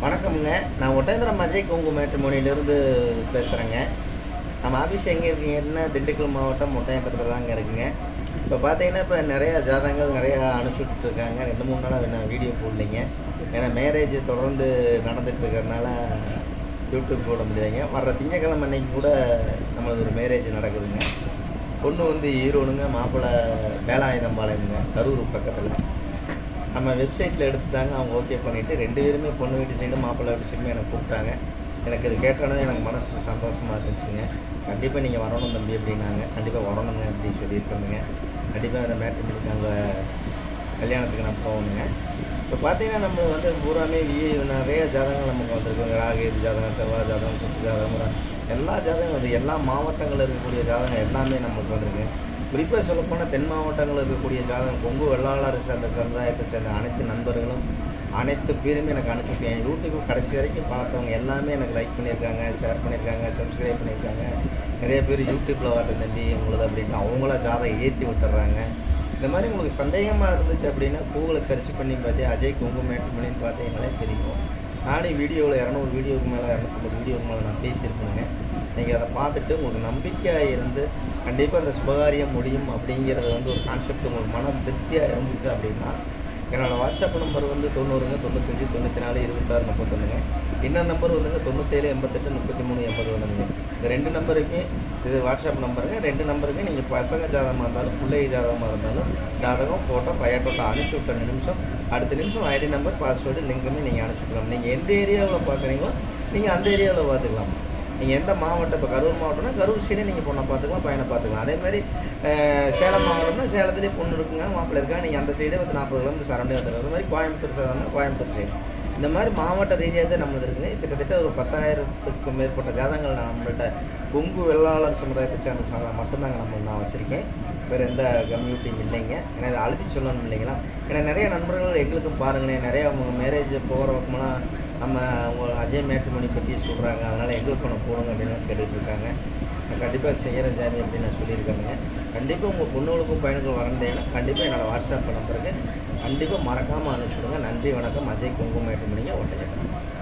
வணக்கமுங்க நான் ஒட்டேந்திரம் அஜய் கொங்கு மேட்ரிமோனியிலேருந்து பேசுகிறேங்க நம்ம ஆஃபீஸ் எங்கே இருக்கீங்கன்னா திண்டுக்கல் மாவட்டம் ஒட்டேந்திரத்தில் தாங்க இருக்குங்க இப்போ பார்த்தீங்கன்னா இப்போ நிறையா ஜாதகங்கள் நிறையா அனுப்பிச்சுட்டு இருக்காங்க ரெண்டு மூணு நாளாக நான் வீடியோ போடலைங்க ஏன்னா மேரேஜ் தொடர்ந்து நடந்துட்டு இருக்கிறதுனால யூடியூப் போட முடியாதுங்க வர்ற திங்கக்கிழமை அன்னைக்கு கூட நம்மளது ஒரு மேரேஜ் நடக்குதுங்க பொண்ணு வந்து ஈரோடுங்க மாப்பிள்ளை வேலாயுதம்பாளையங்க கரூர் பக்கத்தில் நம்ம வெப்சைட்டில் எடுத்துட்டாங்க அவங்க ஓகே பண்ணிவிட்டு ரெண்டு பேருமே பொண்ணு வீட்டு சைடு மாப்பிள்ளை வீட்டு சைடுமே எனக்கு கூப்பிட்டாங்க எனக்கு இது கேட்டோன்னே எனக்கு மனசு சந்தோஷமாக இருந்துச்சுங்க கண்டிப்பாக நீங்கள் வரணும் தம்பி அப்படின்னாங்க கண்டிப்பாக வரணுங்க அப்படின்னு சொல்லியிருக்கோங்க கண்டிப்பாக அந்த மேட்ரிமோனிக்கு அங்கே கல்யாணத்துக்கு நான் போகணுங்க இப்போ பார்த்தீங்கன்னா நம்ம வந்து பூராமே வி நிறைய ஜாதகங்கள் நமக்கு வந்திருக்குங்க ராகேது ஜாதகம் செவ்வாய் ஜாதகம் சுத்து ஜாதகம் எல்லா ஜாதகம் வந்து எல்லா மாவட்டங்களில் இருக்கக்கூடிய ஜாதகம் எல்லாமே நமக்கு வந்திருக்கு குறிப்பாக சொல்லப்போனால் தென் மாவட்டங்களில் இருக்கக்கூடிய ஜாதகம் கொங்கு வெள்ளாளர் சேர்ந்த சமுதாயத்தை சேர்ந்த அனைத்து நண்பர்களும் அனைத்து பேருமே எனக்கு அனுப்பிச்சு என் யூடியூப் கடைசி வரைக்கும் பார்த்தவங்க எல்லாமே எனக்கு லைக் பண்ணியிருக்காங்க ஷேர் பண்ணியிருக்காங்க சப்ஸ்கிரைப் பண்ணியிருக்காங்க நிறைய பேர் யூடியூப்பில் பார்த்து தம்பி உங்களது அப்படின்ட்டு அவங்கள ஜாதகம் ஏற்றி விட்டுறாங்க இந்த மாதிரி உங்களுக்கு சந்தேகமாக இருந்துச்சு அப்படின்னா கூகுளில் சர்ச் பண்ணி பார்த்து அஜய் குங்கு மேட்ரிமணின்னு பார்த்தீங்களே தெரியும் நானும் வீடியோவில் இரநூறு வீடியோவுக்கு மேலே இரநூத்தம்பது வீடியோவுக்கு மேலே நான் பேசியிருப்பேங்க நீங்கள் அதை பார்த்துட்டு உங்களுக்கு நம்பிக்கையாக இருந்து கண்டிப்பாக அந்த சுபகாரியம் முடியும் அப்படிங்கிறது வந்து ஒரு கான்செப்ட் உங்களுக்கு மன திருப்தியாக இருந்துச்சு அப்படின்னா என்னோடய வாட்ஸ்அப் நம்பர் வந்து தொண்ணூறுங்க தொண்ணூத்தஞ்சு தொண்ணூற்றி நாலு இருபத்தாறு முப்பத்தொன்றுங்க இன்னொரு நம்பர் வந்துங்க தொண்ணூற்றேழு எண்பத்தெட்டு முப்பத்தி மூணு எண்பது வந்துங்க இந்த ரெண்டு நம்பருக்குமே இது வாட்ஸ்அப் நம்பருங்க ரெண்டு நம்பருக்கு நீங்கள் பசங்க ஜாதகமாக இருந்தாலும் பிள்ளைங்க ஜாதகமாக இருந்தாலும் ஜாதகம் ஃபோட்டோ ஃபயர்டோட்டோ அனுப்பிச்சி விட்ட நிமிஷம் அடுத்த நிமிஷம் ஐடி நம்பர் பாஸ்வேர்டு லிங்குமே நீங்கள் அனுப்பிச்சி விடலாம் நீங்கள் எந்த ஏரியாவில் பார்க்குறீங்களோ நீங்கள் அந்த ஏரியாவில் பார்த்துக்கலாம் நீங்கள் எந்த மாவட்டம் இப்போ கரூர் மாவட்டம்னா கரூர் சைடே நீங்கள் பொண்ணை பார்த்துக்கலாம் பையனை பார்த்துக்கலாம் அதே மாதிரி அஹ், சேலம் மாவட்டம்னா சேலத்துலேயே பொண்ணு இருக்குங்க மாப்பிள்ளை இருக்காங்க நீங்கள் அந்த சைடே வந்து நாற்பது கிலோமீட்டர் சரௌண்டிங் வந்துடும் அது மாதிரி கோயம்புத்தூர் சாதம்னா கோயம்புத்தூர் சைடு இந்த மாதிரி மாவட்ட ரீதியாக தான் நம்மளது இருக்குங்க கிட்டத்தட்ட ஒரு பத்தாயிரத்துக்கும் மேற்பட்ட ஜாதகங்கள் நம்மள்ட்ட கொங்கு வெள்ளாளர் சமுதாயத்தை சேர்ந்த சாதகம் மட்டும்தாங்க நம்ம நான் வச்சுருக்கேன் வேறு எந்த கம்யூனிட்டியும் இல்லைங்க ஏன்னா இதை அழுத்தி சொல்லணும் இல்லைங்களா ஏன்னா நிறைய நண்பர்கள் எங்களுக்கும் பாருங்களேன் நிறைய அவங்க மேரேஜ் போகிற பக்கமெல்லாம் நம்ம அவங்க அஜய் மேட்ரிமணி பற்றி சொல்கிறாங்க அதனால் எங்களுக்கு ஒன்று போடுங்க அப்படின்னு கேட்டுட்டு இருக்காங்க நான் கண்டிப்பாக செய்கிறேன் ஜாமி அப்படின்னு நான் சொல்லியிருக்கேங்க கண்டிப்பாக உங்கள் பொண்ணுகளுக்கும் பையனுக்கும் வரந்தேன்னா கண்டிப்பாக என்னோடய வாட்ஸ்அப் நம்பருக்கு கண்டிப்பாக மறக்காமல் அனுப்பிச்சுடுங்க நன்றி வணக்கம் அஜய் குங்கும மேட்ரிமணிங்க ஒட்டஞ்சட்டம்